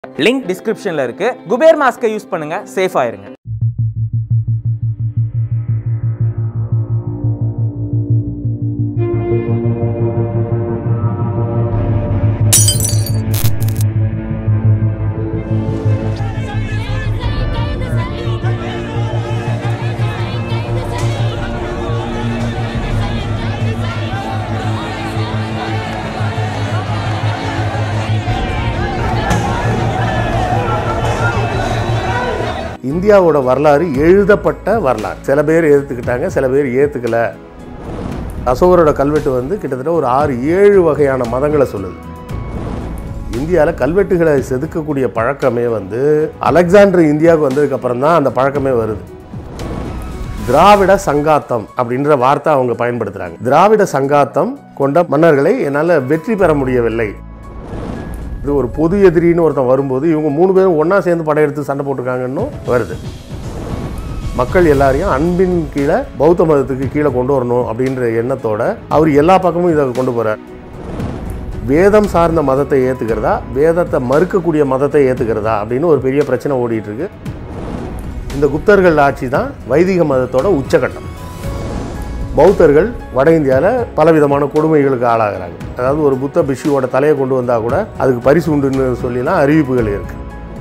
link டிஸ்கிரிப்ஷனில் இருக்கு குபேர் மாஸ்க்கை யூஸ் பண்ணுங்க சேஃபாக இருங்க இந்தியாவோட வரலாறு எழுதப்பட்ட வரலாறு சில பேர் ஏற்றுக்கிட்டாங்க சில பேர் ஏற்றுக்கல அசோகரோட கல்வெட்டு வந்து கிட்டத்தட்ட ஒரு ஆறு ஏழு வகையான மதங்களை சொல்லுது இந்தியாவில் கல்வெட்டுகளை செதுக்கக்கூடிய பழக்கமே வந்து அலெக்சாண்டர் இந்தியாவுக்கு வந்ததுக்கு அப்புறம் தான் அந்த பழக்கமே வருது திராவிட சங்காத்தம் அப்படின்ற வார்த்தை அவங்க பயன்படுத்துகிறாங்க திராவிட சங்காத்தம் கொண்ட மன்னர்களை என்னால் வெற்றி பெற முடியவில்லை இது ஒரு பொது எதிரின்னு ஒருத்தன் வரும்போது இவங்க மூணு பேரும் ஒன்றா சேர்ந்து படையெடுத்து சண்டை போட்டிருக்காங்கன்னு வருது மக்கள் எல்லாரையும் அன்பின் கீழே பௌத்த மதத்துக்கு கீழே கொண்டு வரணும் அப்படின்ற எண்ணத்தோட அவர் எல்லா பக்கமும் இதை கொண்டு போகிறார் வேதம் சார்ந்த மதத்தை ஏற்றுக்கிறதா வேதத்தை மறுக்கக்கூடிய மதத்தை ஏற்றுக்கிறதா அப்படின்னு ஒரு பெரிய பிரச்சனை ஓடிட்டு இருக்கு இந்த குப்தர்கள் ஆட்சி தான் வைதிக மதத்தோட உச்சகட்டம் பௌத்தர்கள் வட இந்தியாவில் பலவிதமான கொடுமைகளுக்கு ஆளாகிறாங்க அதாவது ஒரு புத்த பிஷுவோட தலையை கொண்டு வந்தால் கூட அதுக்கு பரிசு உண்டுன்னு சொல்லிலாம் அறிவிப்புகள் இருக்கு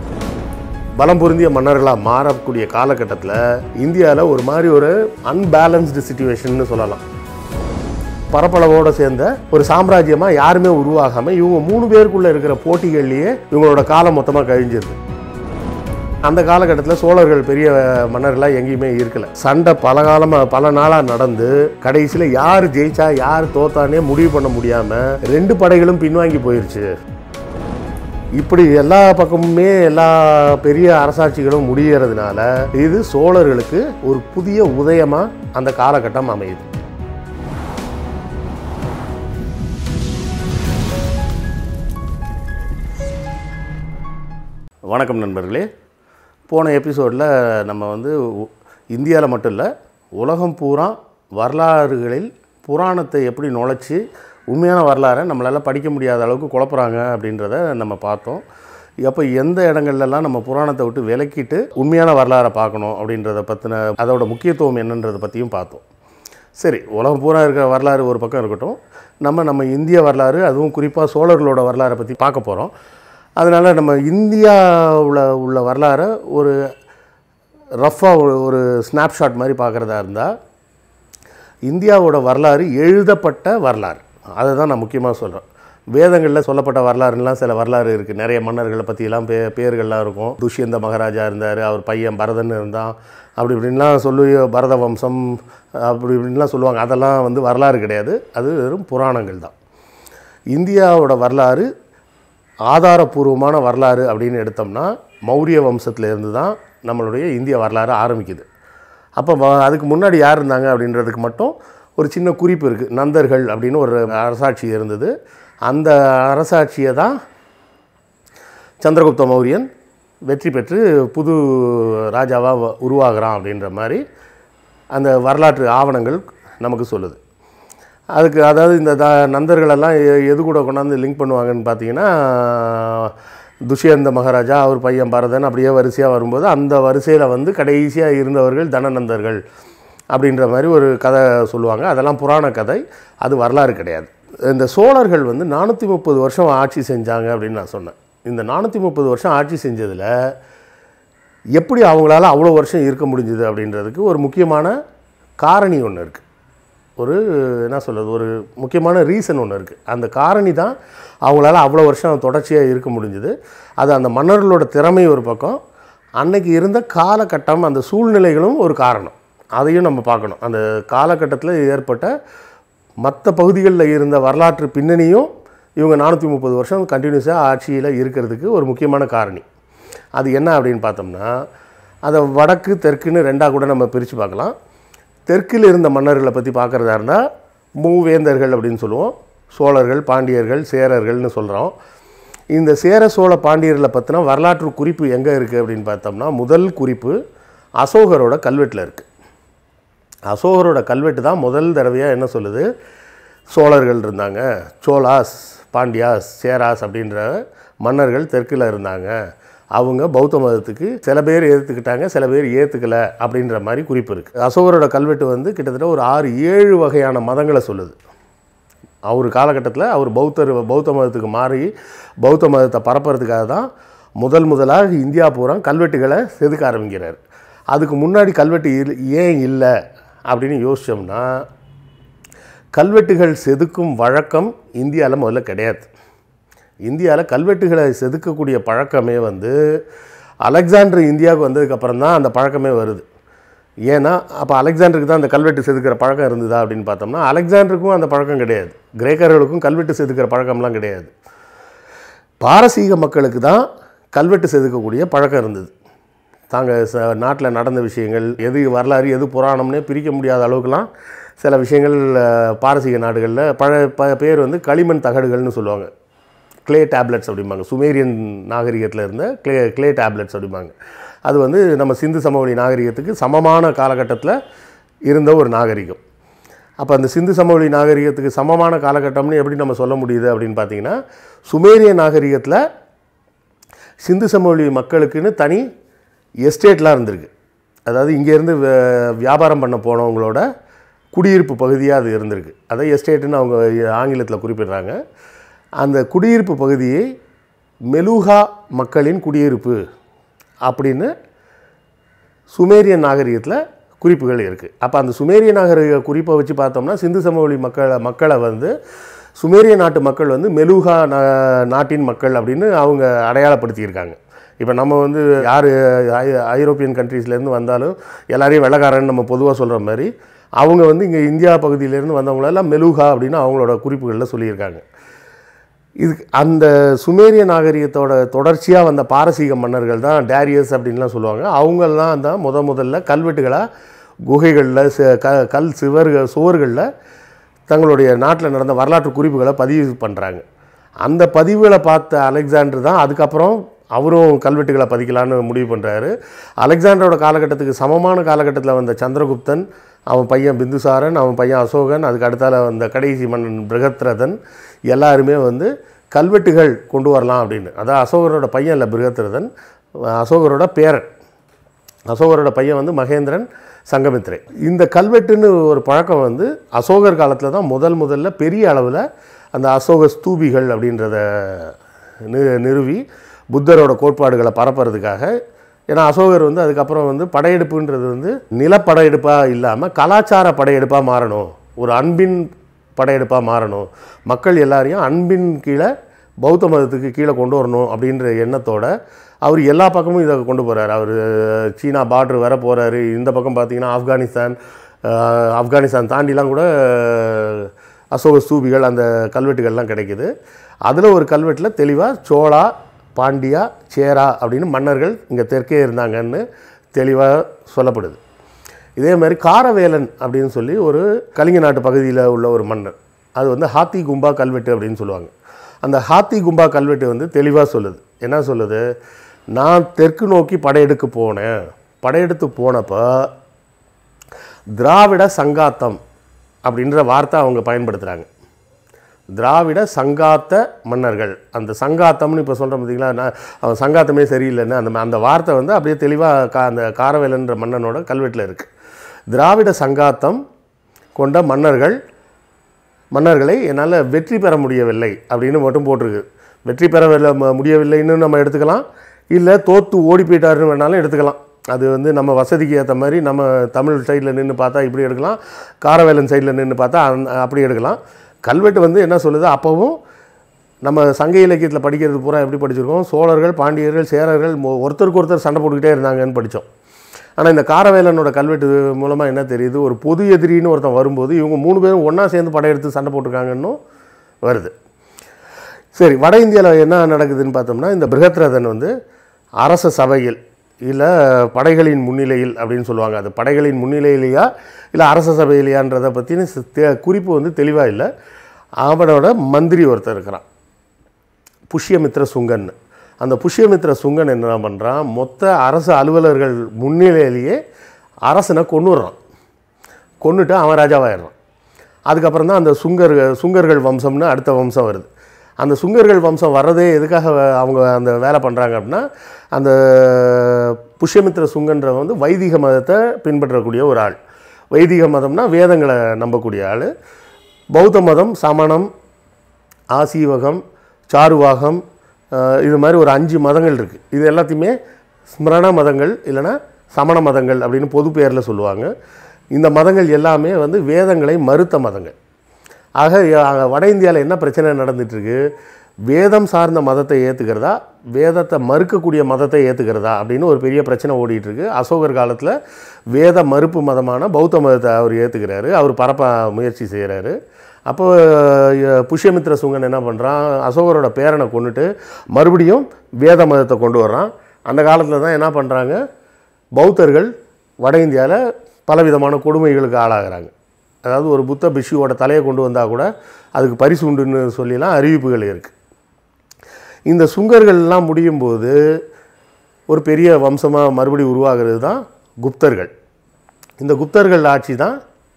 பலம் பொருந்திய மன்னர்களாக மாறக்கூடிய காலகட்டத்தில் இந்தியாவில் ஒரு மாதிரி ஒரு அன்பேலன்ஸ்டு சுச்சுவேஷன்னு சொல்லலாம் பரப்பளவோடு சேர்ந்த ஒரு சாம்ராஜ்யமாக யாருமே உருவாகாமல் இவங்க மூணு பேருக்குள்ளே இருக்கிற போட்டிகள்லேயே இவங்களோட காலம் மொத்தமாக கழிஞ்சிருது அந்த காலகட்டத்தில் சோழர்கள் பெரிய மன்னர்களாக எங்கேயுமே இருக்கல சண்டை பல காலமாக பல நாளாக நடந்து கடைசியில் யார் ஜெயிச்சா யார் தோத்தானே முடிவு பண்ண முடியாமல் ரெண்டு படைகளும் பின்வாங்கி போயிருச்சு இப்படி எல்லா பக்கமுமே எல்லா பெரிய அரசாட்சிகளும் முடியறதுனால இது சோழர்களுக்கு ஒரு புதிய உதயமாக அந்த காலகட்டம் அமையுது வணக்கம் நண்பர்களே போன எபிசோடில் நம்ம வந்து இந்தியாவில் மட்டும் இல்லை உலகம் பூரா வரலாறுகளில் புராணத்தை எப்படி நுழைச்சி உண்மையான வரலாறை நம்மளால் படிக்க முடியாத அளவுக்கு குழப்புறாங்க அப்படின்றத நம்ம பார்த்தோம் அப்போ எந்த இடங்கள்லாம் நம்ம புராணத்தை விட்டு விலக்கிட்டு உண்மையான வரலாறை பார்க்கணும் அப்படின்றத பற்றின அதோட முக்கியத்துவம் என்னன்றதை பற்றியும் பார்த்தோம் சரி உலகம் பூரா இருக்கிற வரலாறு ஒரு பக்கம் இருக்கட்டும் நம்ம நம்ம இந்திய வரலாறு அதுவும் குறிப்பாக சோழர்களோட வரலாறை பற்றி பார்க்க போகிறோம் அதனால் நம்ம இந்தியாவில் உள்ள வரலாறை ஒரு ரஃப்பாக ஒரு ஸ்னாப்ஷாட் மாதிரி பார்க்குறதா இருந்தால் இந்தியாவோட வரலாறு எழுதப்பட்ட வரலாறு அதை தான் நான் முக்கியமாக சொல்கிறேன் வேதங்களில் சொல்லப்பட்ட வரலாறுலாம் சில வரலாறு இருக்குது நிறைய மன்னர்களை பற்றியெல்லாம் பே பேர்கள்லாம் இருக்கும் துஷ்யந்த மகாராஜா இருந்தார் அவர் பையன் பரதன் இருந்தான் அப்படி இப்படின்லாம் சொல்லி பரத வம்சம் அப்படி இப்படின்லாம் சொல்லுவாங்க அதெல்லாம் வந்து வரலாறு கிடையாது அது வெறும் புராணங்கள் தான் இந்தியாவோட வரலாறு ஆதாரபூர்வமான வரலாறு அப்படின்னு எடுத்தோம்னா மௌரிய வம்சத்துல இருந்து தான் நம்மளுடைய இந்திய வரலாறு ஆரம்பிக்குது அப்போ வ- அதுக்கு முன்னாடி யார் இருந்தாங்க அப்படின்றதுக்கு மட்டும் ஒரு சின்ன குறிப்பு இருக்குது நந்தர்கள் அப்படின்னு ஒரு அரசாட்சி இருந்தது அந்த அரசாட்சியை தான் சந்திரகுப்த மௌரியன் வெற்றி பெற்று புது ராஜாவாக உருவாகிறான் அப்படின்ற மாதிரி அந்த வரலாற்று ஆவணங்கள் நமக்கு சொல்லுது அதுக்கு அதாவது இந்த த நந்தர்களெல்லாம் எ- எது கூட கொண்டாந்து லிங்க் பண்ணுவாங்கன்னு பார்த்தீங்கன்னா துஷ்யந்த மகாராஜா அவர் பையன் பரதன் அப்படியே வரிசையாக வரும்போது அந்த வரிசையில் வந்து கடைசியாக இருந்தவர்கள் தனநந்தர்கள் அப்படின்ற மாதிரி ஒரு கதை சொல்லுவாங்க அதெல்லாம் புராண கதை அது வரலாறு கிடையாது இந்த சோழர்கள் வந்து நானூற்றி முப்பது வருஷம் ஆட்சி செஞ்சாங்க அப்படின்னு நான் சொன்னேன் இந்த நானூற்றி முப்பது வருஷம் ஆட்சி செஞ்சதில் எப்படி அவங்களால அவ்வளோ வருஷம் இருக்க முடிஞ்சுது அப்படின்றதுக்கு ஒரு முக்கியமான காரணி ஒன்று இருக்குது ஒரு என்ன சொல்கிறது ஒரு முக்கியமான ரீசன் ஒன்று இருக்குது அந்த காரணி தான் அவங்களால அவ்வளோ வருஷம் தொடர்ச்சியாக இருக்க முடிஞ்சுது அது அந்த மன்னர்களோட திறமை ஒரு பக்கம் அன்னைக்கு இருந்த காலகட்டம் அந்த சூழ்நிலைகளும் ஒரு காரணம் அதையும் நம்ம பார்க்கணும் அந்த காலகட்டத்தில் ஏற்பட்ட மற்ற பகுதிகளில் இருந்த வரலாற்று பின்னணியும் இவங்க நானூற்றி முப்பது வருஷம் கண்டினியூஸாக ஆட்சியில் இருக்கிறதுக்கு ஒரு முக்கியமான காரணி அது என்ன அப்படின்னு பார்த்தோம்னா அதை வடக்கு தெற்குன்னு ரெண்டாக கூட நம்ம பிரித்து பார்க்கலாம் தெற்கில் இருந்த மன்னர்களை பற்றி பார்க்குறதா இருந்தால் மூவேந்தர்கள் அப்படின்னு சொல்லுவோம் சோழர்கள் பாண்டியர்கள் சேரர்கள்னு சொல்கிறோம் இந்த சேர சோழ பாண்டியர்களை பற்றின வரலாற்று குறிப்பு எங்கே இருக்குது அப்படின்னு பார்த்தோம்னா முதல் குறிப்பு அசோகரோட கல்வெட்டில் இருக்குது அசோகரோட கல்வெட்டு தான் முதல் தடவையாக என்ன சொல்லுது சோழர்கள் இருந்தாங்க சோலாஸ் பாண்டியாஸ் சேராஸ் அப்படின்ற மன்னர்கள் தெற்கில் இருந்தாங்க அவங்க பௌத்த மதத்துக்கு சில பேர் ஏற்றுக்கிட்டாங்க சில பேர் ஏற்றுக்கல அப்படின்ற மாதிரி குறிப்பு இருக்குது அசோகரோட கல்வெட்டு வந்து கிட்டத்தட்ட ஒரு ஆறு ஏழு வகையான மதங்களை சொல்லுது அவர் காலகட்டத்தில் அவர் பௌத்தர் பௌத்த மதத்துக்கு மாறி பௌத்த மதத்தை பரப்புறதுக்காக தான் முதல் முதலாக இந்தியா பூரா கல்வெட்டுகளை செதுக்க ஆரம்பிக்கிறார் அதுக்கு முன்னாடி கல்வெட்டு இல் ஏன் இல்லை அப்படின்னு யோசித்தோம்னா கல்வெட்டுகள் செதுக்கும் வழக்கம் இந்தியாவில் முதல்ல கிடையாது இந்தியாவில் கல்வெட்டுகளை செதுக்கக்கூடிய பழக்கமே வந்து அலெக்சாண்டர் இந்தியாவுக்கு வந்ததுக்கப்புறம் தான் அந்த பழக்கமே வருது ஏன்னா அப்போ அலெக்சாண்டருக்கு தான் அந்த கல்வெட்டு செதுக்கிற பழக்கம் இருந்ததா அப்படின்னு பார்த்தோம்னா அலெக்சாண்டருக்கும் அந்த பழக்கம் கிடையாது கிரேக்கர்களுக்கும் கல்வெட்டு செதுக்கிற பழக்கம்லாம் கிடையாது பாரசீக மக்களுக்கு தான் கல்வெட்டு செதுக்கக்கூடிய பழக்கம் இருந்தது தாங்க ச நாட்டில் நடந்த விஷயங்கள் எது வரலாறு எது புராணம்னே பிரிக்க முடியாத அளவுக்குலாம் சில விஷயங்கள் அஹ், பாரசீக நாடுகளில் பழ ப பேர் வந்து களிமண் தகடுகள்னு சொல்லுவாங்க க்ளே டேப்லெட்ஸ் அப்படிம்பாங்க சுமேரியன் நாகரிகத்தில் இருந்த க்ளே க்ளே டேப்லெட்ஸ் அப்படிம்பாங்க அது வந்து நம்ம சிந்து சமவெளி நாகரிகத்துக்கு சமமான காலகட்டத்தில் இருந்த ஒரு நாகரிகம் அப்போ அந்த சிந்து சமவெளி நாகரிகத்துக்கு சமமான காலகட்டம்னு எப்படி நம்ம சொல்ல முடியுது அப்படின்னு பார்த்தீங்கன்னா சுமேரிய நாகரிகத்தில் சிந்து சமவெளி மக்களுக்குன்னு தனி எஸ்டேட்லாம் இருந்திருக்கு அதாவது இங்கேருந்து வியாபாரம் பண்ண போனவங்களோட குடியிருப்பு பகுதியாக அது இருந்திருக்கு அதை எஸ்டேட்டுன்னு அவங்க ஆங்கிலத்தில் குறிப்பிடுறாங்க அந்த குடியிருப்பு பகுதியை மெலுகா மக்களின் குடியிருப்பு அப்படின்னு சுமேரியன் நாகரிகத்தில் குறிப்புகள் இருக்குது அப்போ அந்த சுமேரிய நாகரிக குறிப்பை வச்சு பார்த்தோம்னா சிந்து சமவெளி மக்களை மக்களை வந்து சுமேரிய நாட்டு மக்கள் வந்து மெலுகா நா நாட்டின் மக்கள் அப்படின்னு அவங்க அடையாளப்படுத்தியிருக்காங்க இப்போ நம்ம வந்து யார் ஐரோப்பியன் கண்ட்ரீஸ்லேருந்து வந்தாலும் எல்லாரையும் வெள்ளக்காரன்னு நம்ம பொதுவாக சொல்கிற மாதிரி அவங்க வந்து இங்கே இந்தியா பகுதியிலேருந்து வந்தவங்களெல்லாம் மெலுகா அப்படின்னு அவங்களோட குறிப்புகளில் சொல்லியிருக்காங்க இது அந்த சுமேரிய நாகரிகத்தோட தொடர்ச்சியாக வந்த பாரசீக மன்னர்கள் தான் டேரியஸ் அப்படின்லாம் சொல்லுவாங்க அவங்கெல்லாம் தான் முத முதல்ல கல்வெட்டுகளாக குகைகளில் ச- க கல் சிவர்கள் சுவர்களில் தங்களுடைய நாட்டில் நடந்த வரலாற்று குறிப்புகளை பதிவு பண்ணுறாங்க அந்த பதிவுகளை பார்த்த அலெக்சாண்டர் தான் அதுக்கப்புறம் அவரும் கல்வெட்டுகளை பதிக்கலான்னு முடிவு பண்ணுறாரு அலெக்சாண்டரோட காலகட்டத்துக்கு சமமான காலகட்டத்தில் வந்த சந்திரகுப்தன் அவன் பையன் பிந்துசாரன் அவன் பையன் அசோகன் அதுக்கு அடுத்தால வந்த கடைசி மன்னன் பிருகத்ரதன் எல்லாருமே வந்து கல்வெட்டுகள் கொண்டு வரலாம் அப்படின்னு அதான் அசோகரோட பையன் இல்லை பிருகத்ரதன் அசோகரோட பேரன் அசோகரோட பையன் வந்து மகேந்திரன் சங்கமித்ரை இந்த கல்வெட்டுன்னு ஒரு பழக்கம் வந்து அசோகர் காலத்தில் தான் முதல் முதல்ல பெரிய அளவில் அந்த அசோக ஸ்தூபிகள் அப்படின்றத நி நிறுவி புத்தரோட கோட்பாடுகளை பரப்புறதுக்காக ஏன்னா அசோகர் வந்து அதுக்கப்புறம் வந்து படையெடுப்புன்றது வந்து நிலப்படையெடுப்பாக இல்லாமல் கலாச்சார படையெடுப்பாக மாறணும் ஒரு அன்பின் படையெடுப்பாக மாறணும் மக்கள் எல்லாரையும் அன்பின் கீழே பௌத்த மதத்துக்கு கீழே கொண்டு வரணும் அப்படின்ற எண்ணத்தோட அவர் எல்லா பக்கமும் இதை கொண்டு போகிறார் அவர் சீனா பார்டர் வர போகிறாரு இந்த பக்கம் பார்த்தீங்கன்னா ஆப்கானிஸ்தான் அஹ், ஆப்கானிஸ்தான் தாண்டிலாம் கூட அஹ், அசோக ஸ்தூபிகள் அந்த கல்வெட்டுகள்லாம் கிடைக்குது அதில் ஒரு கல்வெட்டில் தெளிவாக சோழா பாண்டியா சேரா அப்படின்னு மன்னர்கள் இங்கே தெற்கே இருந்தாங்கன்னு தெளிவாக சொல்லப்படுது இதே மாதிரி காரவேலன் அப்படின்னு சொல்லி ஒரு கலிங்க நாட்டு பகுதியில் உள்ள ஒரு மன்னர் அது வந்து ஹாத்தி கும்பா கல்வெட்டு அப்படின்னு சொல்லுவாங்க அந்த ஹாத்தி கும்பா கல்வெட்டு வந்து தெளிவாக சொல்லுது என்ன சொல்லுது நான் தெற்கு நோக்கி படையெடுக்க போனேன் படையெடுத்து போனப்போ திராவிட சங்காத்தம் அப்படின்ற வார்த்தை அவங்க பயன்படுத்துகிறாங்க திராவிட சங்காத்த மன்னர்கள் அந்த சங்காத்தம்னு இப்போ சொல்கிறோம் பார்த்தீங்களா நான் அவன் சங்காத்தமே சரியில்லைன்னு அந்த அந்த வார்த்தை வந்து அப்படியே தெளிவாக கா அந்த காரவேலன்ற மன்னனோட கல்வெட்டில் இருக்குது திராவிட சங்காத்தம் கொண்ட மன்னர்கள் மன்னர்களை என்னால் வெற்றி பெற முடியவில்லை அப்படின்னு மட்டும் போட்டிருக்கு வெற்றி பெற வெல்ல- ம- முடியவில்லைன்னு நம்ம எடுத்துக்கலாம் இல்லை தோத்து ஓடி போயிட்டாருன்னு வேணாலும் எடுத்துக்கலாம் அது வந்து நம்ம வசதிக்கு ஏற்ற மாதிரி நம்ம தமிழ் சைடில் நின்று பார்த்தா இப்படி எடுக்கலாம் காரவேலன் சைடில் நின்று பார்த்தா அந்த- அப்படி எடுக்கலாம் கல்வெட்டு வந்து என்ன சொல்லுது அப்போவும் நம்ம சங்க இலக்கியத்தில் படிக்கிறது பூரா எப்படி படிச்சிருக்கோம் சோழர்கள் பாண்டியர்கள் சேரர்கள் மொ- ஒருத்தருக்கு ஒருத்தர் சண்டை போட்டுக்கிட்டே இருந்தாங்கன்னு படித்தோம் ஆனால் இந்த காரவேலனோட கல்வெட்டு மூலமாக என்ன தெரியுது ஒரு பொது எதிரின்னு ஒருத்தன் வரும்போது இவங்க மூணு பேரும் ஒன்றா சேர்ந்து படையெடுத்து சண்டை போட்டிருக்காங்கன்னும் வருது சரி வட இந்தியாவில் என்ன நடக்குதுன்னு பார்த்தோம்னா இந்த பிருகத்ரதன் வந்து அரச சபையில் இல்லை படைகளின் முன்னிலையில் அப்படின்னு சொல்லுவாங்க அது படைகளின் முன்னிலையிலையா இல்லை அரச சபையிலையான்றதை பற்றின குறிப்பு வந்து தெளிவாக இல்லை அவனோட மந்திரி ஒருத்தர் இருக்கிறான் புஷ்யமித்ர சுங்கன் அந்த புஷ்யமித்ர சுங்கன் என்ன பண்ணுறான் மொத்த அரசு அலுவலர்கள் முன்னிலையிலேயே அரசனை கொன்னுடுறான் கொன்னுட்டு அவன் ராஜாவாயிடுறான் அதுக்கப்புறம் தான் அந்த சுங்கர் சுங்கர்கள் வம்சம்னு அடுத்த வம்சம் வருது அந்த சுங்கர்கள் வம்சம் வர்றதே எதுக்காக வ- அவங்க அந்த வேலை பண்ணுறாங்க அப்படின்னா அந்த புஷ்யமித்திர சுங்கன்றவன் வந்து வைதிக மதத்தை பின்பற்றக்கூடிய ஒரு ஆள் வைதிக மதம்னா வேதங்களை நம்பக்கூடிய ஆள் பௌத்த மதம் சமணம் ஆசீவகம் சாருவாகம் அஹ், இது மாதிரி ஒரு அஞ்சு மதங்கள் இருக்குது இது எல்லாத்தையுமே ஸ்மரண மதங்கள் இல்லைன்னா சமண மதங்கள் அப்படின்னு பொது பேரில் சொல்லுவாங்க இந்த மதங்கள் எல்லாமே வந்து வேதங்களை மறுத்த மதங்கள் ஆக அஹ், வட இந்தியாவில் என்ன பிரச்சனை நடந்துட்டுருக்கு வேதம் சார்ந்த மதத்தை ஏற்றுக்கிறதா வேதத்தை மறுக்கக்கூடிய மதத்தை ஏற்றுக்கிறதா அப்படின்னு ஒரு பெரிய பிரச்சனை ஓடிட்டு இருக்கு அசோகர் காலத்தில் வேத மறுப்பு மதமான பௌத்த மதத்தை அவர் ஏற்றுக்கிறாரு அவர் பரப்ப முயற்சி செய்கிறாரு அப்போ அஹ், புஷ்யமித்திர சுங்கன் என்ன பண்ணுறான் அசோகரோட பேரனை கொண்டுட்டு மறுபடியும் வேத மதத்தை கொண்டு வர்றான் அந்த காலத்தில் தான் என்ன பண்ணுறாங்க பௌத்தர்கள் வட இந்தியாவில் பலவிதமான கொடுமைகளுக்கு ஆளாகிறாங்க அதாவது ஒரு புத்த பிஷுவோட தலையை கொண்டு வந்தால் கூட அதுக்கு பரிசு உண்டுன்னு சொல்லிலாம் அறிவிப்புகள் இருக்குது இந்த சுங்கர்கள்லாம் முடியும் போது ஒரு பெரிய வம்சமாக மறுபடியும் உருவாகிறது தான் குப்தர்கள் இந்த குப்தர்கள் ஆட்சி தான்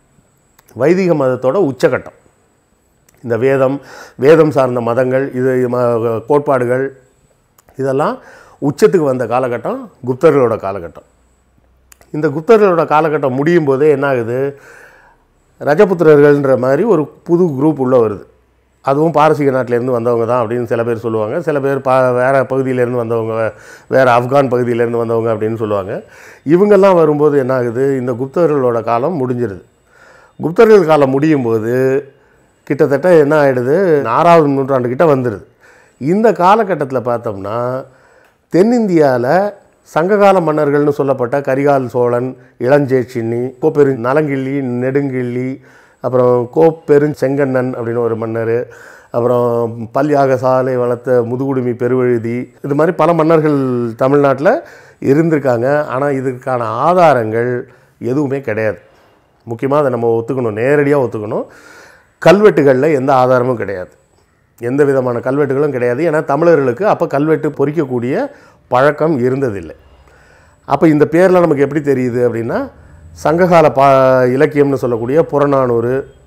வைதிக மதத்தோட உச்சகட்டம் இந்த வேதம் வேதம் சார்ந்த மதங்கள் இது ம- கோட்பாடுகள் இதெல்லாம் உச்சத்துக்கு வந்த காலகட்டம் குப்தர்களோட காலகட்டம் இந்த குப்தர்களோட காலகட்டம் முடியும் போதே என்ன ஆகுது ரஜபுத்திரர்கள்ன்ற மாதிரி ஒரு புது குரூப் உள்ள வருது அதுவும் பாரசீக நாட்டிலேருந்து வந்தவங்க தான் அப்படின்னு சில பேர் சொல்லுவாங்க சில பேர் பா வேறு பகுதியிலேருந்து வந்தவங்க வேறு ஆப்கான் பகுதியிலேருந்து வந்தவங்க அப்படின்னு சொல்லுவாங்க இவங்கெல்லாம் வரும்போது என்ன ஆகுது இந்த குப்தர்களோட காலம் முடிஞ்சிருது குப்தர்கள் காலம் முடியும் போது கிட்டத்தட்ட என்ன ஆகிடுது ஆறாவது நூற்றாண்டு கிட்ட வந்துடுது இந்த காலகட்டத்தில் பார்த்தோம்னா தென்னிந்தியாவில் சங்ககால மன்னர்கள்னு சொல்லப்பட்ட கரிகால் சோழன் இளஞ்சேச்சின்னி கோப்பெரு நலங்கிள்ளி நெடுங்கிள்ளி அப்புறம் கோப்பெருஞ் செங்கண்ணன் அப்படின்னு ஒரு மன்னர் அப்புறம் பல்யாக சாலை வளர்த்த முதுகுடுமி பெருவழுதி இது மாதிரி பல மன்னர்கள் தமிழ்நாட்டில் இருந்திருக்காங்க ஆனால் இதுக்கான ஆதாரங்கள் எதுவுமே கிடையாது முக்கியமாக அதை நம்ம ஒத்துக்கணும் நேரடியாக ஒத்துக்கணும் கல்வெட்டுகளில் எந்த ஆதாரமும் கிடையாது எந்த விதமான கல்வெட்டுகளும் கிடையாது ஏன்னா தமிழர்களுக்கு அப்போ கல்வெட்டு பொறிக்கக்கூடிய பழக்கம் இருந்ததில்லை அப்போ இந்த பேரில் நமக்கு எப்படி தெரியுது அப்படின்னா சங்ககால பா இலக்கியம்னு சொல்லக்கூடிய புறநானூறு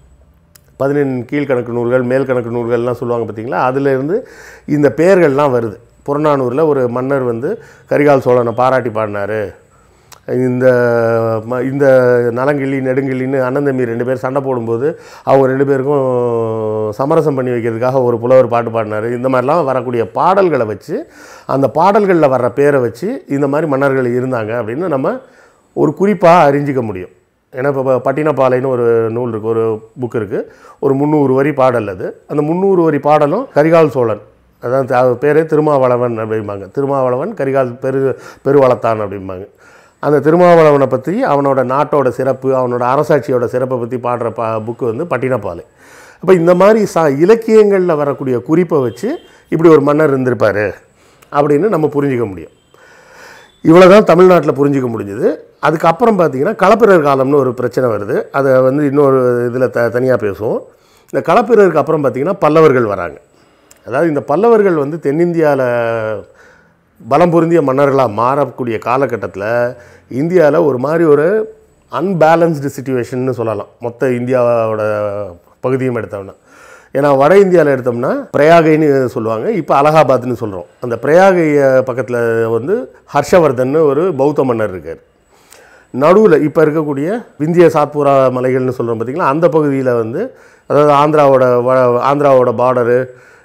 பதினெண் கீழ்கணக்கு நூல்கள் மேல் கணக்கு நூல்கள்லாம் சொல்லுவாங்க பார்த்தீங்களா அதிலிருந்து இந்த பெயர்கள்லாம் வருது புறநானூரில் ஒரு மன்னர் வந்து கரிகால் சோழனை பாராட்டி பாடினார் இந்த ம- இந்த நலங்கிள்ளி நெடுங்கிள்ளின்னு அண்ணன் தம்பி ரெண்டு பேர் சண்டை போடும்போது அவங்க ரெண்டு பேருக்கும் சமரசம் பண்ணி வைக்கிறதுக்காக ஒரு புலவர் பாட்டு பாடினார் இந்த மாதிரிலாம் வரக்கூடிய பாடல்களை வச்சு அந்த பாடல்களில் வர்ற பேரை வச்சு இந்த மாதிரி மன்னர்கள் இருந்தாங்க அப்படின்னு நம்ம ஒரு குறிப்பாக அறிஞ்சிக்க முடியும் ஏன்னா இப்போ பட்டினப்பாலைன்னு ஒரு நூல் இருக்குது ஒரு புக் இருக்குது ஒரு முந்நூறு வரி பாடல் அது அந்த முந்நூறு வரி பாடலும் கரிகால் சோழன் அதான் த- பேரே திருமாவளவன் அப்படிம்பாங்க திருமாவளவன் கரிகால் பெரு பெருவளத்தான் அப்படிம்பாங்க அந்த திருமாவளவனை பற்றி அவனோட நாட்டோட சிறப்பு அவனோட அரசாட்சியோட சிறப்பை பற்றி பாடுற பா புக்கு வந்து பட்டினப்பாலை அப்போ இந்த மாதிரி சா இலக்கியங்களில் வரக்கூடிய குறிப்பை வச்சு இப்படி ஒரு மன்னர் இருந்திருப்பார் அப்படின்னு நம்ம புரிஞ்சிக்க முடியும் இவ்வளோ தான் தமிழ்நாட்டில் புரிஞ்சிக்க முடிஞ்சுது அதுக்கப்புறம் பார்த்தீங்கன்னா களப்பிரர் காலம்னு ஒரு பிரச்சனை வருது அதை வந்து இன்னொரு இதில் த தனியாக பேசுவோம் இந்த களப்பிரருக்கு அப்புறம் பார்த்தீங்கன்னா பல்லவர்கள் வராங்க அதாவது இந்த பல்லவர்கள் வந்து தென்னிந்தியாவில் பலம் பொருந்திய மன்னர்களாக மாறக்கூடிய காலகட்டத்தில் இந்தியாவில் ஒரு மாதிரி ஒரு அன்பேலன்ஸ்டு சுச்சுவேஷன்னு சொல்லலாம் மொத்த இந்தியாவோட பகுதியும் எடுத்தோம்னா ஏன்னா வட இந்தியாவில் எடுத்தோம்னா பிரயாகைன்னு சொல்லுவாங்க இப்போ அலகாபாத்னு சொல்கிறோம் அந்த பிரயாகை பக்கத்தில் வந்து ஹர்ஷவர்தன் ஒரு பௌத்த மன்னர் இருக்கார் நடுவில் இப்போ இருக்கக்கூடிய விந்திய சாத்புரா மலைகள்னு சொல்கிறோம் பார்த்தீங்களா அந்த பகுதியில் வந்து அதாவது ஆந்திராவோட வ- ஆந்திராவோட பார்டரு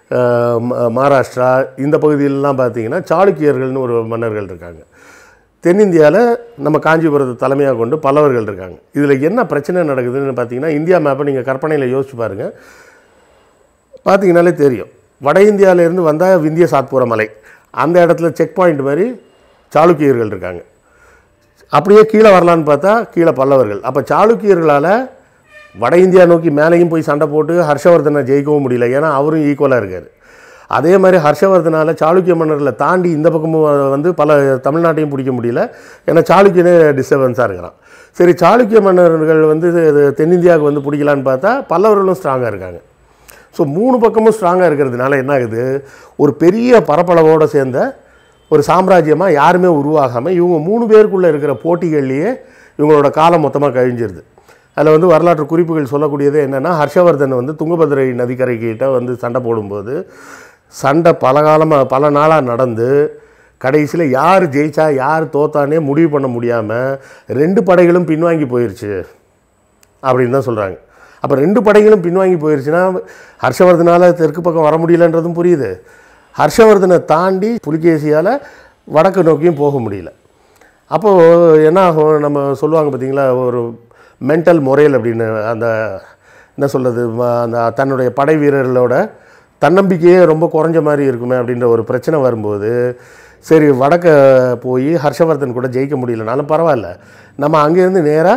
மகாராஷ்டிரா இந்த பகுதியிலலாம் பார்த்தீங்கன்னா சாளுக்கியர்கள்னு ஒரு மன்னர்கள் இருக்காங்க தென்னிந்தியாவில் நம்ம காஞ்சிபுரத்தை தலைமையாக கொண்டு பல்லவர்கள் இருக்காங்க இதில் என்ன பிரச்சனை நடக்குதுன்னு பார்த்தீங்கன்னா இந்தியா மேப்பை நீங்கள் கற்பனையில் யோசிச்சு பாருங்கள் பார்த்தீங்கனாலே தெரியும் வட இந்தியாவிலேருந்து வந்தால் விந்திய சாத்புர மலை அந்த இடத்துல செக் பாயிண்ட் மாதிரி சாளுக்கியர்கள் இருக்காங்க அப்படியே கீழே வரலான்னு பார்த்தா கீழே பல்லவர்கள் அப்போ சாளுக்கியர்களால் வட இந்தியா நோக்கி மேலேயும் போய் சண்டை போட்டு ஹர்ஷவர்தனை ஜெயிக்கவும் முடியல ஏன்னா அவரும் ஈக்குவலாக இருக்கார் அதே மாதிரி ஹர்ஷவர்தனால் சாளுக்கிய மன்னர்களை தாண்டி இந்த பக்கமும் வந்து பல தமிழ்நாட்டையும் பிடிக்க முடியல ஏன்னா சாளுக்கியனே டிஸ்டர்பன்ஸாக இருக்கிறான் சரி சாளுக்கிய மன்னர்கள் வந்து இது தென்னிந்தியாவுக்கு வந்து பிடிக்கலான்னு பார்த்தா பல்லவர்களும் ஸ்ட்ராங்காக இருக்காங்க ஸோ மூணு பக்கமும் ஸ்ட்ராங்காக இருக்கிறதுனால என்ன ஆகுது ஒரு பெரிய பரப்பளவோடு சேர்ந்த ஒரு சாம்ராஜ்யமாக யாருமே உருவாகாமல் இவங்க மூணு பேருக்குள்ளே இருக்கிற போட்டிகள்லேயே இவங்களோட காலம் மொத்தமாக கழிஞ்சிருது அதில் வந்து வரலாற்று குறிப்புகள் சொல்லக்கூடியது என்னென்னா ஹர்ஷவர்தன் வந்து துங்கபத்ரை நதிக்கரைக்கிட்ட வந்து சண்டை போடும்போது சண்டை பல காலமாக பல நாளாக நடந்து கடைசியில் யார் ஜெயிச்சா யார் தோத்தானே முடிவு பண்ண முடியாமல் ரெண்டு படைகளும் பின்வாங்கி போயிருச்சு அப்படின்னு தான் சொல்கிறாங்க அப்போ ரெண்டு படைகளும் பின்வாங்கி போயிருச்சுன்னா ஹர்ஷவர்தனால் தெற்கு பக்கம் வர முடியலன்றதும் புரியுது ஹர்ஷவர்தனை தாண்டி புலிகேசியால் வடக்கு நோக்கியும் போக முடியல அப்போது என்ன ஆகும் நம்ம சொல்லுவாங்க பார்த்தீங்களா ஒரு மென்டல் முறையில் அப்படின்னு அந்த என்ன சொல்கிறது அந்த தன்னுடைய படை வீரர்களோட தன்னம்பிக்கையே ரொம்ப குறைஞ்ச மாதிரி இருக்குமே அப்படின்ற ஒரு பிரச்சனை வரும்போது சரி வடக்க போய் ஹர்ஷவர்தன் கூட ஜெயிக்க முடியலனாலும் பரவாயில்ல நம்ம அங்கேருந்து நேராக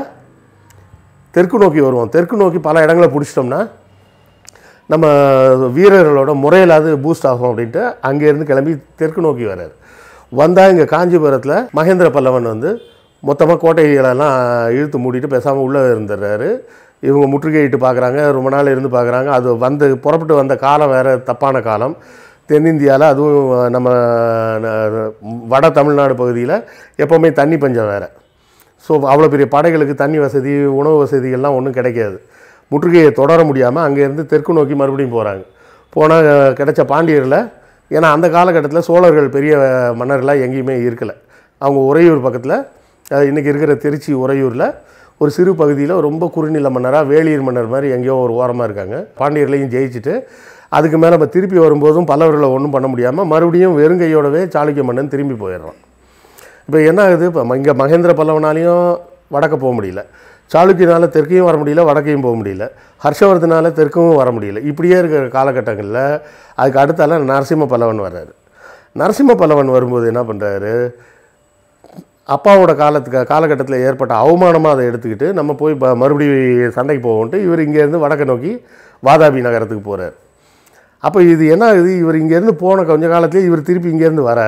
தெற்கு நோக்கி வருவோம் தெற்கு நோக்கி பல இடங்களை பிடிச்சிட்டோம்னா நம்ம வீரர்களோட முறையிலாவது பூஸ்ட் ஆகும் அப்படின்ட்டு அங்கேருந்து கிளம்பி தெற்கு நோக்கி வர்றார் வந்தால் இங்கே காஞ்சிபுரத்தில் மகேந்திர பல்லவன் வந்து மொத்தமாக கோட்டைகளெல்லாம் இழுத்து மூடிட்டு பேசாமல் உள்ளே இருந்துடுறாரு இவங்க முற்றுகையிட்டு பார்க்குறாங்க ரொம்ப நாள் இருந்து பார்க்குறாங்க அது வந்து புறப்பட்டு வந்த காலம் வேறு தப்பான காலம் தென்னிந்தியாவில் அதுவும் நம்ம ந- வட தமிழ்நாடு பகுதியில் எப்போவுமே தண்ணி பஞ்சம் வேறு ஸோ அவ்வளோ பெரிய படைகளுக்கு தண்ணி வசதி உணவு வசதிகள்லாம் ஒன்றும் கிடைக்காது முற்றுகையை தொடர முடியாமல் அங்கேருந்து தெற்கு நோக்கி மறுபடியும் போகிறாங்க போனால் கிடைச்ச பாண்டியரில் ஏன்னா அந்த காலகட்டத்தில் சோழர்கள் பெரிய மன்னர்களாக எங்கேயுமே இருக்கலை அவங்க உறையூர் பக்கத்தில் இன்றைக்கி இருக்கிற திருச்சி உறையூரில் ஒரு சிறு பகுதியில் ரொம்ப குறுநில மன்னராக வேளியர் மன்னர் மாதிரி எங்கேயோ ஒரு ஓரமாக இருக்காங்க பாண்டியர்களையும் ஜெயிச்சுட்டு அதுக்கு மேலே நம்ம திருப்பி வரும்போதும் பல்லவர்களை ஒன்றும் பண்ண முடியாமல் மறுபடியும் வெறுங்கையோடவே சாளுக்கிய மன்னன் திரும்பி போயிடுறான் இப்போ என்ன ஆகுது இப்போ இங்கே மகேந்திர பல்லவனாலையும் வடக்க போக முடியல சாளுக்கியனால தெற்கையும் வர முடியல வடக்கையும் போக முடியல ஹர்ஷவர்தனால தெற்கும் வர முடியல இப்படியே இருக்கிற காலகட்டங்களில் அதுக்கு அடுத்தால நரசிம்ம பல்லவன் வர்றாரு நரசிம்ம பல்லவன் வரும்போது என்ன பண்ணுறாரு அப்பாவோட காலத்துக்கு காலகட்டத்தில் ஏற்பட்ட அவமானமாக அதை எடுத்துக்கிட்டு நம்ம போய் ப- மறுபடியும் சண்டைக்கு போவோன்ட்டு இவர் இங்கேருந்து வடக்க நோக்கி வாதாபி நகரத்துக்கு போகிறார் அப்போ இது என்ன ஆகுது இவர் இங்கேருந்து போன கொஞ்ச காலத்திலே இவர் திருப்பி இங்கேருந்து வர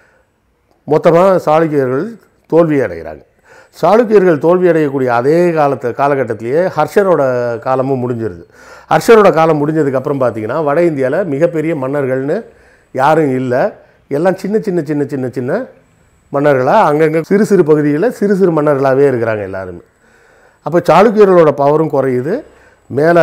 மொத்தமாக சாளுக்கியர்கள் தோல்வி அடைகிறாங்க சாளுக்கியர்கள் தோல்வி அடையக்கூடிய அதே காலத்து காலகட்டத்திலேயே ஹர்ஷரோட காலமும் முடிஞ்சிருது ஹர்ஷரோட காலம் முடிஞ்சதுக்கப்புறம் பார்த்தீங்கன்னா வட இந்தியாவில் மிகப்பெரிய மன்னர்கள்னு யாரும் இல்லை எல்லாம் சின்ன சின்ன சின்ன சின்ன சின்ன மன்னர்களாக அங்கங்கே சிறு சிறு பகுதிகளில் சிறு சிறு மன்னர்களாகவே இருக்கிறாங்க எல்லாருமே அப்போ சாளுக்கியர்களோட பவரும் குறையுது மேலே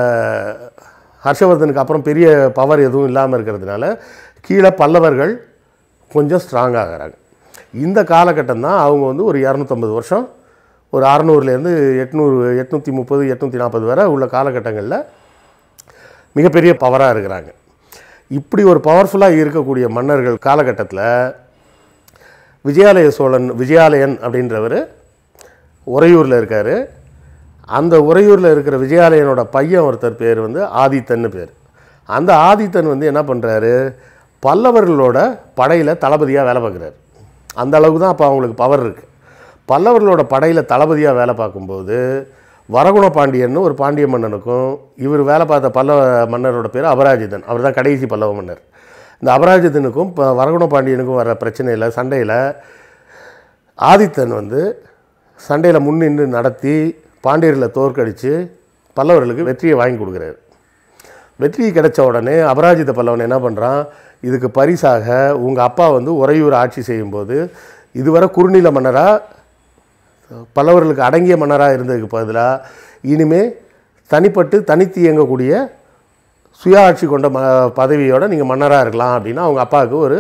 ஹர்ஷவர்தனுக்கு அப்புறம் பெரிய பவர் எதுவும் இல்லாமல் இருக்கிறதுனால கீழே பல்லவர்கள் கொஞ்சம் ஸ்ட்ராங் ஆகிறாங்க இந்த காலகட்டம் தான் அவங்க வந்து ஒரு இரநூத்தம்பது வருஷம் ஒரு அறநூறுலேருந்து எட்நூறு எட்நூற்றி முப்பது எட்நூற்றி நாற்பது வரை உள்ள காலகட்டங்களில் மிகப்பெரிய பவராக இருக்கிறாங்க இப்படி ஒரு பவர்ஃபுல்லாக இருக்கக்கூடிய மன்னர்கள் காலகட்டத்தில் விஜயாலய சோழன் விஜயாலயன் அப்படின்றவர் உறையூரில் இருக்கார் அந்த உறையூரில் இருக்கிற விஜயாலயனோட பையன் ஒருத்தர் பேர் வந்து ஆதித்தன்னு பேர் அந்த ஆதித்தன் வந்து என்ன பண்ணுறாரு பல்லவர்களோட படையில் தளபதியாக வேலை பார்க்குறாரு அந்த அளவுக்கு தான் அப்போ அவங்களுக்கு பவர் இருக்குது பல்லவர்களோட படையில் தளபதியாக வேலை பார்க்கும்போது வரகுண பாண்டியன்னு ஒரு பாண்டிய மன்னனுக்கும் இவர் வேலை பார்த்த பல்லவ மன்னரோட பேர் அபராஜிதன் அவர் தான் கடைசி பல்லவ மன்னர் இந்த அபராஜிதனுக்கும் இப்போ வரகுண பாண்டியனுக்கும் வர பிரச்சனையில் சண்டையில் ஆதித்தன் வந்து சண்டையில் முன்னின்று நடத்தி பாண்டியர்களை தோற்கடித்து பல்லவர்களுக்கு வெற்றியை வாங்கி கொடுக்குறாரு வெற்றி கிடைச்ச உடனே அபராஜித பல்லவன் என்ன பண்ணுறான் இதுக்கு பரிசாக உங்கள் அப்பா வந்து உறையூர் ஆட்சி செய்யும்போது இதுவரை குறுநில மன்னராக பல்லவர்களுக்கு அடங்கிய மன்னராக இருந்ததுக்கு பதிலாக இனிமே தனிப்பட்டு தனித்து இயங்கக்கூடிய சுயாட்சி கொண்ட ம பதவியோட நீங்கள் மன்னராக இருக்கலாம் அப்படின்னா அவங்க அப்பாவுக்கு ஒரு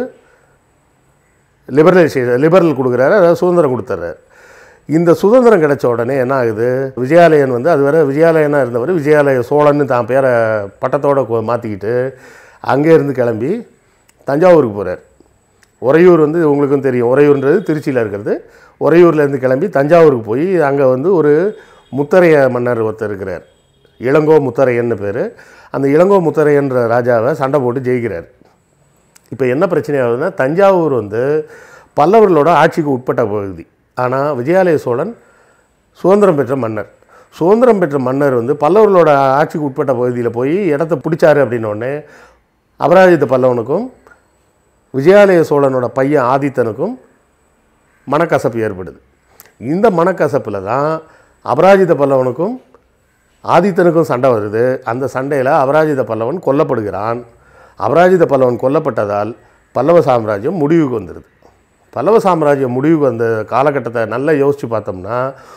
லிபரலைசேஷன் லிபரல் கொடுக்குறாரு அதாவது சுதந்திரம் கொடுத்துட்றாரு இந்த சுதந்திரம் கிடைச்ச உடனே என்ன ஆகுது விஜயாலயன் வந்து அது வரை விஜயாலயனாக இருந்தவர் விஜயாலய சோழன்னு தான் பேரை பட்டத்தோடு மாற்றிக்கிட்டு அங்கேருந்து கிளம்பி தஞ்சாவூருக்கு போகிறார் உறையூர் வந்து உங்களுக்கும் தெரியும் உறையூர்ன்றது திருச்சியில் இருக்கிறது உறையூர்லேருந்து கிளம்பி தஞ்சாவூருக்கு போய் அங்கே வந்து ஒரு முத்தரைய மன்னர் ஒருத்தர் இருக்கிறார் இளங்கோ முத்தரையன்னு பேர் அந்த இளங்கோ முத்தரையன்ற ராஜாவை சண்டை போட்டு ஜெயிக்கிறார் இப்போ என்ன பிரச்சனை ஆகுதுன்னா தஞ்சாவூர் வந்து பல்லவர்களோட ஆட்சிக்கு உட்பட்ட பகுதி ஆனால் விஜயாலய சோழன் சுதந்திரம் பெற்ற மன்னர் சுதந்திரம் பெற்ற மன்னர் வந்து பல்லவர்களோட ஆட்சிக்கு உட்பட்ட பகுதியில் போய் இடத்த பிடிச்சாரு அப்படின்னோடனே அபராஜித பல்லவனுக்கும் விஜயாலய சோழனோட பையன் ஆதித்தனுக்கும் மனக்கசப்பு ஏற்படுது இந்த மனக்கசப்பில் தான் அபராஜித பல்லவனுக்கும் ஆதித்தனுக்கும் சண்டை வருது அந்த சண்டையில் அபராஜித பல்லவன் கொல்லப்படுகிறான் அபராஜித பல்லவன் கொல்லப்பட்டதால் பல்லவ சாம்ராஜ்யம் முடிவுக்கு வந்துடுது பல்லவ சாம்ராஜ்யம் முடிவுக்கு வந்த காலகட்டத்தை நல்லா யோசித்து பார்த்தோம்னா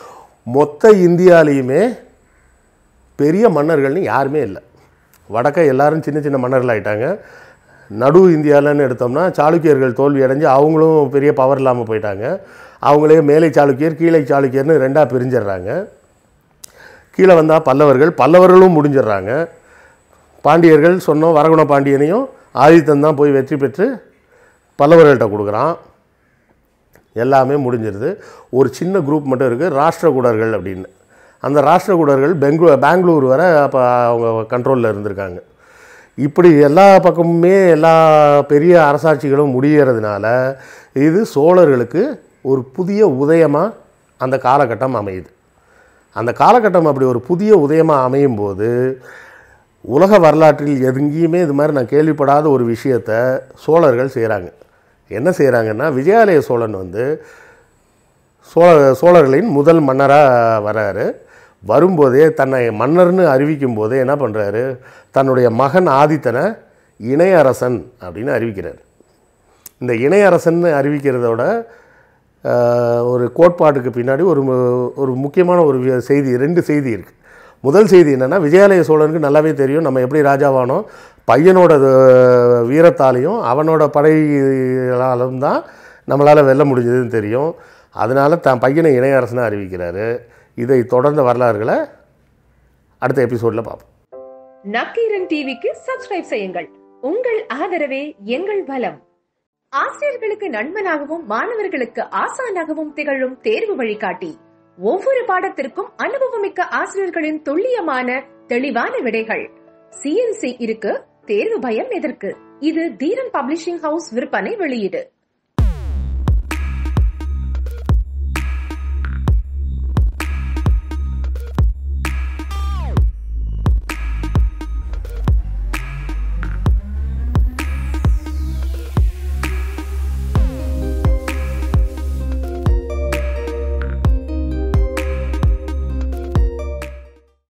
மொத்த இந்தியாலேயுமே பெரிய மன்னர்கள்னு யாருமே இல்லை வடக்க எல்லாரும் சின்ன சின்ன மன்னர்கள் ஆயிட்டாங்க நடு இந்தியாவிலன்னு எடுத்தோம்னா சாளுக்கியர்கள் தோல்வி அடைஞ்சு அவங்களும் பெரிய பவர் இல்லாமல் போயிட்டாங்க அவங்களே மேலை சாளுக்கியர் கீழே சாளுக்கியர்னு ரெண்டாக பிரிஞ்சிடுறாங்க கீழே வந்தால் பல்லவர்கள் பல்லவர்களும் முடிஞ்சிடுறாங்க பாண்டியர்கள் சொன்னோம் வரகுண பாண்டியனையும் ஆதித்தன் தான் போய் வெற்றி பெற்று பல்லவர்கள்ட்ட கொடுக்குறான் எல்லாமே முடிஞ்சிருது ஒரு சின்ன குரூப் மட்டும் இருக்குது ராஷ்டிரகூடர்கள் அப்படின்னு அந்த ராஷ்டிரகூடர்கள் பெங்களூர் பெங்களூர் வரை அப்போ அவங்க கண்ட்ரோலில் இருந்திருக்காங்க இப்படி எல்லா பக்கமுமே எல்லா பெரிய அரசாட்சிகளும் முடியறதுனால இது சோழர்களுக்கு ஒரு புதிய உதயமாக அந்த காலகட்டம் அமையுது அந்த காலகட்டம் அப்படி ஒரு புதிய உதயமாக அமையும் போது உலக வரலாற்றில் எங்கேயுமே இது மாதிரி நான் கேள்விப்படாத ஒரு விஷயத்தை சோழர்கள் செய்கிறாங்க என்ன செய்கிறாங்கன்னா விஜயாலய சோழன் வந்து சோழ சோழர்களின் முதல் மன்னராக வராரு வரும்போதே தன்னை மன்னர்னு அறிவிக்கும் போதே என்ன பண்ணுறாரு தன்னுடைய மகன் ஆதித்தனை இணையரசன் அப்படின்னு அறிவிக்கிறார் இந்த இணையரசன் அறிவிக்கிறதோட ஆஹ், ஒரு கோட்பாட்டுக்கு பின்னாடி ஒரு மு- ஒரு முக்கியமான ஒரு வி- செய்தி ரெண்டு செய்தி இருக்குது முதல் செய்தி என்னென்னா விஜயாலய சோழனுக்கு நல்லாவே தெரியும் நம்ம எப்படி ராஜாவானோம் பையனோட அஹ், வீரத்தாலையும் அவனோட படைகளாலும் தான் நம்மளால் வெல்ல முடிஞ்சதுன்னு தெரியும் அதனால தான் பையனை இணையரசனாக அறிவிக்கிறாரு இதை தொடர்ந்த வரலாறுகளை அடுத்த எபிசோடில் பார்ப்போம் நக்கீரன் டிவிக்கு சப்ஸ்கிரைப் செய்யுங்கள் உங்கள் ஆதரவே எங்கள் பலம் ஆசிரியர்களுக்கு நண்பனாகவும் மாணவர்களுக்கு ஆசானாகவும் திகழும் தேர்வு வழிகாட்டி ஒவ்வொரு பாடத்திற்கும் அனுபவமிக்க ஆசிரியர்களின் துல்லியமான தெளிவான விடைகள் சிஎன்சி இருக்கு தேர்வு பயம் எதற்கு இது தீரன் பப்ளிஷிங் ஹவுஸ் விற்பனை வெளியீடு